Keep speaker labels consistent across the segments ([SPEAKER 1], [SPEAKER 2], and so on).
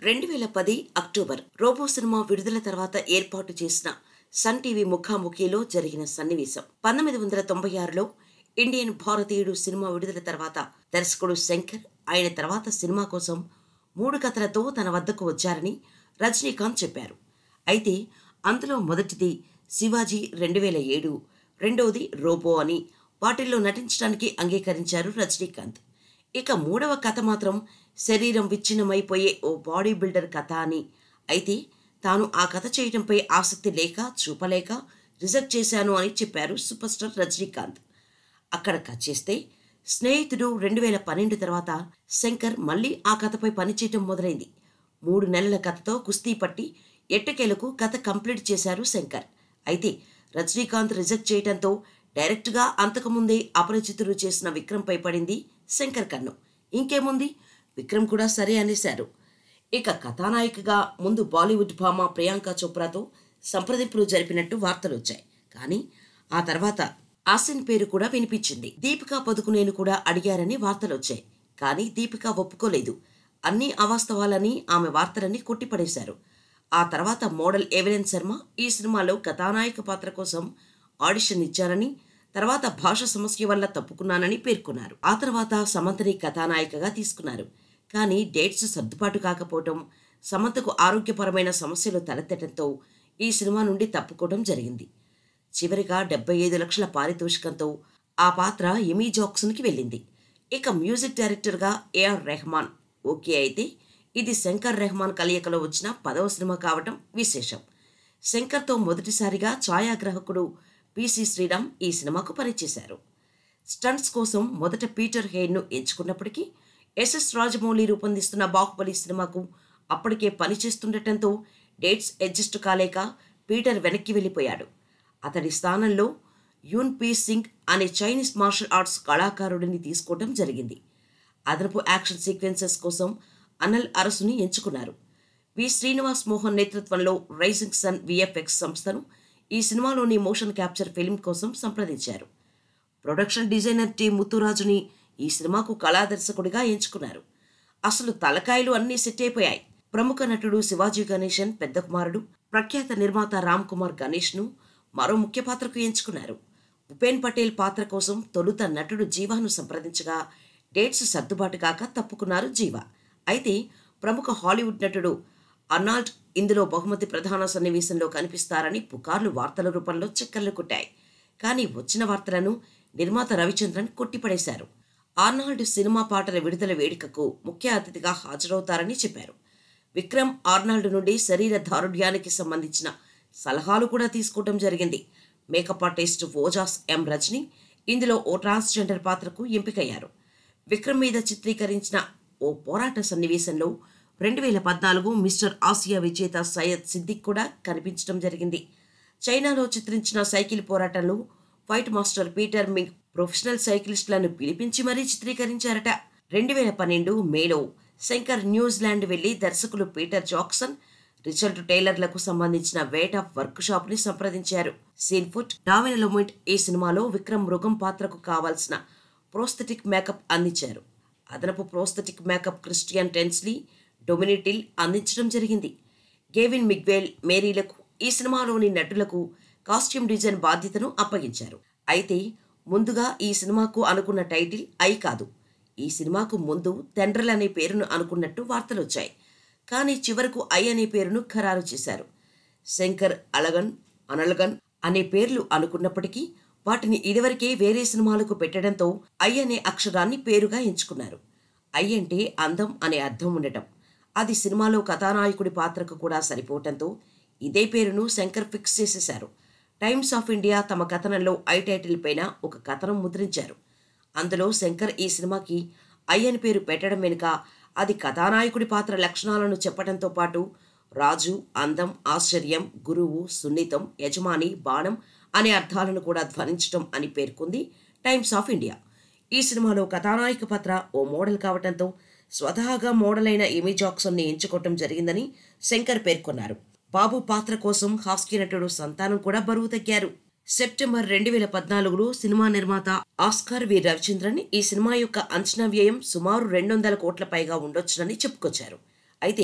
[SPEAKER 1] రెండు వేల పది అక్టోబర్ రోబో సినిమా విడుదల తర్వాత ఏర్పాటు చేసిన సన్ టీవీ ముఖాముఖిలో జరిగిన సన్నివేశం పంతొమ్మిది వందల తొంభై ఆరులో ఇండియన్ భారతీయుడు సినిమా విడుదల తర్వాత దర్శకుడు శంకర్ ఆయన తర్వాత సినిమా కోసం మూడు కథలతో తన వద్దకు వచ్చారని రజనీకాంత్ చెప్పారు అయితే అందులో మొదటిది శివాజీ రెండు వేల ఏడు రెండవది రోబో అని వాటిల్లో నటించడానికి అంగీకరించారు రజనీకాంత్ ఇక మూడవ కథ మాత్రం శరీరం విచ్ఛిన్నమైపోయే ఓ బాడీ బిల్డర్ కథ అని అయితే తాను ఆ కథ చేయడంపై ఆసక్తి లేక చూపలేక రిజెక్ట్ చేశాను అని చెప్పారు సూపర్ స్టార్ రజనీకాంత్ అక్కడ కట్ చేస్తే స్నేహితుడు రెండు వేల పన్నెండు తర్వాత శంకర్ మళ్ళీ ఆ కథపై పనిచేయటం మొదలైంది మూడు నెలల కథతో కుస్తీ పట్టి ఎట్టకేలకు కథ కంప్లీట్ చేశారు శంకర్ అయితే రజనీకాంత్ రిజెక్ట్ చేయడంతో డైరెక్ట్గా అంతకుముందే అపరిచితుడు చేసిన విక్రమ్పై పడింది శంకర్ కన్ను ఇంకేముంది విక్రమ్ కూడా సరే అనేశారు ఇక కథానాయికగా ముందు బాలీవుడ్ భామ ప్రియాంక చోప్రాతో సంప్రదింపులు జరిపినట్టు వార్తలు వచ్చాయి కానీ ఆ తర్వాత ఆసిన్ పేరు కూడా వినిపించింది దీపికా పదుకునేను కూడా అడిగారని వార్తలు వచ్చాయి కానీ దీపిక ఒప్పుకోలేదు అన్ని అవాస్తవాలని ఆమె వార్తలన్నీ కొట్టిపడేశారు ఆ తర్వాత మోడల్ ఎవెలెన్ శర్మ ఈ సినిమాలో కథానాయక పాత్ర కోసం ఆడిషన్ ఇచ్చారని తర్వాత భాష సమస్య వల్ల తప్పుకున్నానని పేర్కొన్నారు ఆ తర్వాత సమంతని కథానాయికగా తీసుకున్నారు కానీ డేట్స్ సర్దుబాటు కాకపోవటం సమంతకు ఆరోగ్యపరమైన సమస్యలు తలెత్తడంతో ఈ సినిమా నుండి తప్పుకోవడం జరిగింది చివరిగా డెబ్బై ఐదు లక్షల పారితోషికంతో ఆ పాత్ర ఎమీ జాక్సన్కి వెళ్ళింది ఇక మ్యూజిక్ డైరెక్టర్గా ఏఆర్ రెహమాన్ ఓకే అయితే ఇది శంకర్ రెహమాన్ కలయికలో వచ్చిన పదవ సినిమా కావటం విశేషం శంకర్తో మొదటిసారిగా ఛాయాగ్రాహకుడు పిసి శ్రీరామ్ ఈ సినిమాకు పనిచేశారు స్టంట్స్ కోసం మొదట పీటర్ హెయిన్ను ఎంచుకున్నప్పటికీ ఎస్ఎస్ రాజమౌళి రూపొందిస్తున్న బాహుబలి సినిమాకు అప్పటికే పనిచేస్తుండటంతో డేట్స్ అడ్జస్ట్ కాలేక పీటర్ వెనక్కి వెళ్ళిపోయాడు అతడి స్థానంలో యూన్ పీ సింగ్ అనే చైనీస్ మార్షల్ ఆర్ట్స్ కళాకారుడిని తీసుకోవడం జరిగింది అదనపు యాక్షన్ సీక్వెన్సెస్ కోసం అనల్ అరసుని ఎంచుకున్నారు వి శ్రీనివాస్ మోహన్ నేతృత్వంలో రైజింగ్ సన్ విఎఫ్ఎక్స్ సంస్థను ఈ సినిమాలోని మోషన్ క్యాప్చర్ ఫిల్మ్ కోసం సంప్రదించారు ప్రొడక్షన్ డిజైనర్ టి ముత్తురాజుని ఈ సినిమాకు కళాదర్శకుడిగా ఎంచుకున్నారు అసలు తలకాయలు అన్నీ సెట్ అయిపోయాయి ప్రముఖ నటుడు శివాజీ గణేశన్ పెద్ద కుమారుడు ప్రఖ్యాత నిర్మాత రామ్ కుమార్ గణేష్ను మరో ముఖ్య పాత్రకు ఎంచుకున్నారు ఉపేన్ పటేల్ పాత్ర కోసం తొలుత నటుడు జీవాను సంప్రదించగా డేట్స్ సర్దుబాటు కాక తప్పుకున్నారు జీవా అయితే ప్రముఖ హాలీవుడ్ నటుడు అర్నాల్డ్ ఇందులో బహుమతి ప్రధాన సన్నివేశంలో కనిపిస్తారని పుకార్లు వార్తల రూపంలో చక్కర్లు కొట్టాయి కానీ వచ్చిన వార్తలను నిర్మాత రవిచంద్రన్ కొట్టిపడేశారు ఆర్నాల్డ్ సినిమా పాటల విడుదల వేడుకకు ముఖ్య అతిథిగా హాజరవుతారని చెప్పారు విక్రమ్ ఆర్నాల్డ్ నుండి శరీర దారుఢ్యానికి సంబంధించిన సలహాలు కూడా తీసుకోవడం జరిగింది makeup artist Ojas M Rajani ఇందులో ఓ ట్రాన్స్జెండర్ పాత్రకు ఎంపికయ్యారు విక్రమ్ మీద చిత్రీకరించిన ఓ పోరాట సన్నివేశంలో రెండు వేల పద్నాలుగు మిస్టర్ ఆసియా విజేత సయ్యద్ సిద్దిక్ కూడా కనిపించడం జరిగింది చైనాలో చిత్రించిన సైకిల్ పోరాటంలో fight master Peter Ming professional సైకిలిస్టులను పిలిపించి మరీ చిత్రీకరించారట రెండు వేల పన్నెండు మేలో శంకర్ న్యూజిలాండ్ వెళ్లి దర్శకులు పీటర్ జాక్సన్ రిచర్డ్ టైలర్లకు సంబంధించిన వేట్ ఆఫ్ వర్క్ షాప్ ని సంప్రదించారు సీన్ ఫుట్ డామిన లొమైట్ ఈ సినిమాలో విక్రమ్ మృగం పాత్రకు కావాల్సిన ప్రోస్థెటిక్ మేకప్ అందించారు అదనపు prosthetic makeup Christian Tinsley Dominie Till అందించడం జరిగింది గేవిన్ మిగ్వేల్ మేరీలకు ఈ సినిమాలోని నటులకు కాస్ట్యూమ్ డిజైన్ బాధ్యతను అప్పగించారు అయితే ముందుగా ఈ సినిమాకు అనుకున్న టైటిల్ ఐ కాదు ఈ సినిమాకు ముందు తెండ్రల్ అనే పేరును అనుకున్నట్టు వార్తలు వచ్చాయి కానీ చివరకు ఐ అనే పేరును ఖరారు చేశారు శంకర్ అలగన్ అనలగన్ అనే పేర్లు అనుకున్నప్పటికీ వాటిని ఇదివరకే వేరే సినిమాలకు పెట్టడంతో ఐ అనే అక్షరాన్ని పేరుగా ఎంచుకున్నారు ఐ అంటే అందం అనే అర్థం ఉండటం అది సినిమాలో కథానాయకుడి పాత్రకు కూడా సరిపోవటంతో ఇదే పేరును శంకర్ ఫిక్స్ చేసేశారు టైమ్స్ ఆఫ్ ఇండియా తమ కథనంలో ఐ టైటిల్ పైన ఒక కథనం ముద్రించారు అందులో శంకర్ ఈ సినిమాకి ఐ అని పేరు పెట్టడం వెనుక అది కథానాయకుడి పాత్ర లక్షణాలను చెప్పడంతో పాటు రాజు అందం ఆశ్చర్యం గురువు సున్నితం యజమాని బాణం అనే అర్థాలను కూడా ధ్వనించటం అని పేర్కొంది టైమ్స్ ఆఫ్ ఇండియా ఈ సినిమాలో కథానాయక పాత్ర ఓ మోడల్ కావడంతో స్వతహాగా మోడల్ అయిన ఎమీ జాక్సన్ని ఎంచుకోవటం జరిగిందని శంకర్ పేర్కొన్నారు బాబు పాత్ర కోసం హాస్య నటుడు సంతానం కూడా బరువు తగ్గారు సెప్టెంబర్ రెండు వేల పద్నాలుగులో సినిమా నిర్మాత ఆస్కార్ వి రవిచంద్రన్ ఈ సినిమా యొక్క అంచనా వ్యయం సుమారు రెండు వందల కోట్ల పైగా ఉండొచ్చునని చెప్పుకొచ్చారు అయితే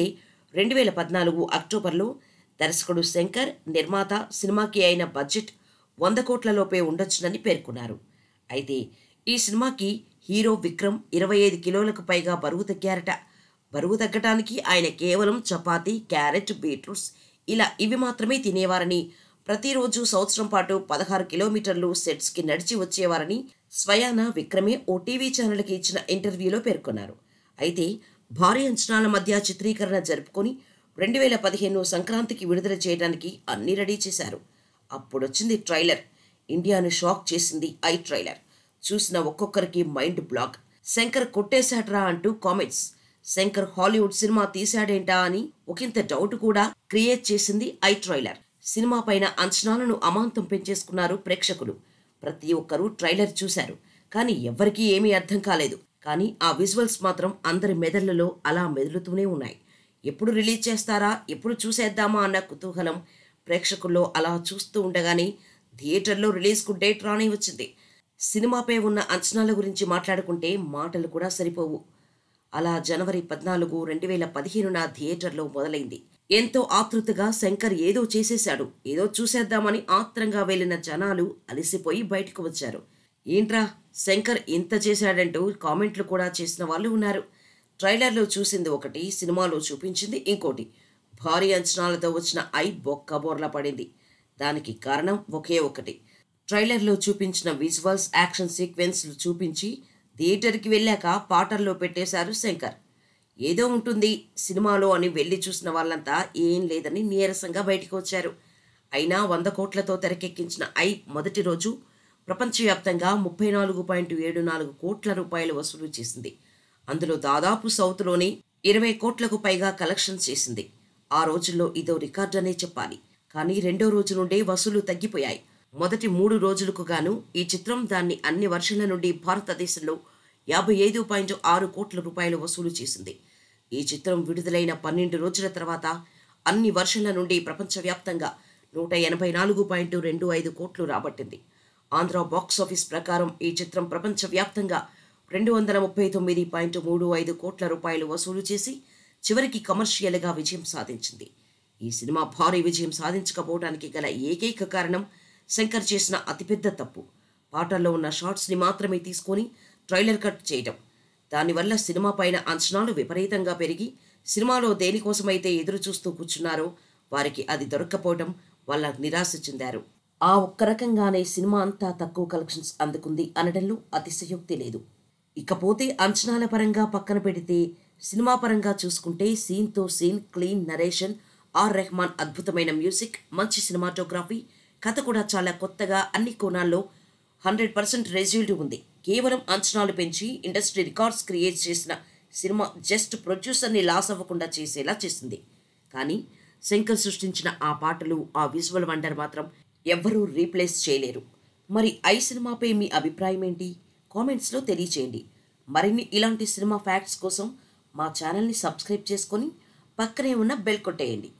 [SPEAKER 1] రెండు వేల పద్నాలుగు అక్టోబర్లో దర్శకుడు శంకర్ నిర్మాత సినిమాకి అయిన బడ్జెట్ వంద కోట్లలోపే ఉండొచ్చునని పేర్కొన్నారు అయితే ఈ సినిమాకి హీరో విక్రమ్ ఇరవై ఐదు కిలోలకు పైగా బరువు తగ్గారట బరువు తగ్గటానికి ఆయన కేవలం చపాతీ క్యారెట్ బీట్రూట్స్ ఇలా ఇవి మాత్రమే తినేవారని ప్రతిరోజు సంవత్సరం పాటు పదహారు కిలోమీటర్లు సెట్స్కి నడిచి వచ్చేవారని స్వయాన విక్రమే ఓ టీవీ ఛానల్కి ఇచ్చిన ఇంటర్వ్యూలో పేర్కొన్నారు అయితే భారీ అంచనాల మధ్య చిత్రీకరణ జరుపుకొని రెండు వేల పదిహేను సంక్రాంతికి విడుదల చేయడానికి అన్ని రెడీ చేశారు అప్పుడొచ్చింది ట్రైలర్ ఇండియాను షాక్ చేసింది ఐ ట్రైలర్ చూసిన ఒక్కొక్కరికి మైండ్ బ్లాక్ శంకర్ కొట్టేశాడ్రా అంటూ కామెంట్స్ శంకర్ హాలీవుడ్ సినిమా తీశాడేంటా అని ఒకంత డౌట్ కూడా క్రియేట్ చేసింది ఐ ట్రైలర్ సినిమా పైన అంచనాలను అమాంతం పెంచేసుకున్నారు ప్రేక్షకులు ప్రతి ఒక్కరూ ట్రైలర్ చూశారు కానీ ఎవ్వరికీ ఏమీ అర్థం కాలేదు కానీ ఆ విజువల్స్ మాత్రం అందరి మెదళ్లలో అలా మెదులుతూనే ఉన్నాయి ఎప్పుడు రిలీజ్ చేస్తారా ఎప్పుడు చూసేద్దామా అన్న కుతూహలం ప్రేక్షకుల్లో అలా చూస్తూ ఉండగానే థియేటర్లో రిలీజ్కు డేట్ రాని వచ్చింది సినిమాపై ఉన్న అంచనాల గురించి మాట్లాడుకుంటే మాటలు కూడా సరిపోవు అలా జనవరి పద్నాలుగు రెండు వేల పదిహేనున థియేటర్లో మొదలైంది ఎంతో ఆతృతగా శంకర్ ఏదో చేసేశాడు ఏదో చూసేద్దామని ఆత్రంగా వెళ్లిన జనాలు అలసిపోయి బయటకు వచ్చారు ఏంట్రా శంకర్ ఇంత చేశాడంటూ కామెంట్లు కూడా చేసిన వాళ్ళు ఉన్నారు ట్రైలర్లో చూసింది ఒకటి సినిమాలో చూపించింది ఇంకోటి భారీ అంచనాలతో వచ్చిన ఐ బొక్కబోర్లా పడింది దానికి కారణం ఒకే ఒకటి ట్రైలర్లో చూపించిన విజువల్స్ యాక్షన్ సీక్వెన్స్లు చూపించి థియేటర్కి వెళ్ళాక పాటల్లో పెట్టేశారు శంకర్ ఏదో ఉంటుంది సినిమాలో అని వెళ్ళి చూసిన వాళ్ళంతా ఏం లేదని నీరసంగా బయటకు వచ్చారు అయినా వంద కోట్లతో తెరకెక్కించిన ఐ మొదటి రోజు ప్రపంచవ్యాప్తంగా ముప్పై నాలుగు పాయింట్ ఏడు నాలుగు కోట్ల రూపాయలు వసూలు చేసింది అందులో దాదాపు సౌత్లోనే ఇరవై కోట్లకు పైగా కలెక్షన్స్ చేసింది ఆ రోజుల్లో ఇదో రికార్డ్ అనే చెప్పాలి కానీ రెండో రోజు నుండే వసూలు తగ్గిపోయాయి మొదటి మూడు రోజులకు గాను ఈ చిత్రం దాన్ని అన్ని వర్షాల నుండి భారతదేశంలో యాభై ఐదు పాయింట్ ఆరు కోట్ల రూపాయలు వసూలు చేసింది ఈ చిత్రం విడుదలైన పన్నెండు రోజుల తర్వాత అన్ని వర్షాల నుండి ప్రపంచవ్యాప్తంగా నూట ఎనభై నాలుగు పాయింట్ రెండు ఐదు కోట్లు రాబట్టింది ఆంధ్ర బాక్స్ ఆఫీస్ ప్రకారం ఈ చిత్రం ప్రపంచవ్యాప్తంగా రెండు వందల ముప్పై తొమ్మిది పాయింట్ మూడు ఐదు కోట్ల రూపాయలు వసూలు చేసి చివరికి కమర్షియల్గా విజయం సాధించింది ఈ సినిమా భారీ విజయం సాధించకపోవడానికి గల ఏకైక కారణం శంకర్ చేసిన అతిపెద్ద తప్పు పాటల్లో ఉన్న షార్ట్స్ని మాత్రమే తీసుకొని ట్రైలర్ కట్ చేయడం దానివల్ల సినిమా పైన అంచనాలు విపరీతంగా పెరిగి సినిమాలో దేనికోసమైతే ఎదురు చూస్తూ కూర్చున్నారో వారికి అది దొరక్కపోవడం వల్ల నిరాశ చెందారు ఆ ఒక్క రకంగానే సినిమా అంతా తక్కువ కలెక్షన్స్ అందుకుంది అనడంలో అతిశయోక్తి లేదు ఇకపోతే అంచనాల పరంగా పక్కన పెడితే సినిమా పరంగా చూసుకుంటే సీన్తో scene clean narration R Rahman అద్భుతమైన మ్యూజిక్ మంచి సినిమాటోగ్రఫీ కథ కూడా చాలా కొత్తగా అన్ని కోణాల్లో హండ్రెడ్ పర్సెంట్ రెజ్యూల్డ్ ఉంది కేవలం అంచనాలు పెంచి ఇండస్ట్రీ రికార్డ్స్ క్రియేట్ చేసిన సినిమా జస్ట్ ప్రొడ్యూసర్ని లాస్ అవ్వకుండా చేసేలా చేసింది కానీ శంకర్ సృష్టించిన ఆ పాటలు ఆ విజువల్ వండర్ మాత్రం ఎవ్వరూ రీప్లేస్ చేయలేరు మరి ఐ సినిమాపై మీ అభిప్రాయం ఏంటి కామెంట్స్లో తెలియచేయండి మరిన్ని ఇలాంటి సినిమా ఫ్యాక్ట్స్ కోసం మా ఛానల్ని సబ్స్క్రైబ్ చేసుకొని పక్కనే ఉన్న బెల్ కొట్టేయండి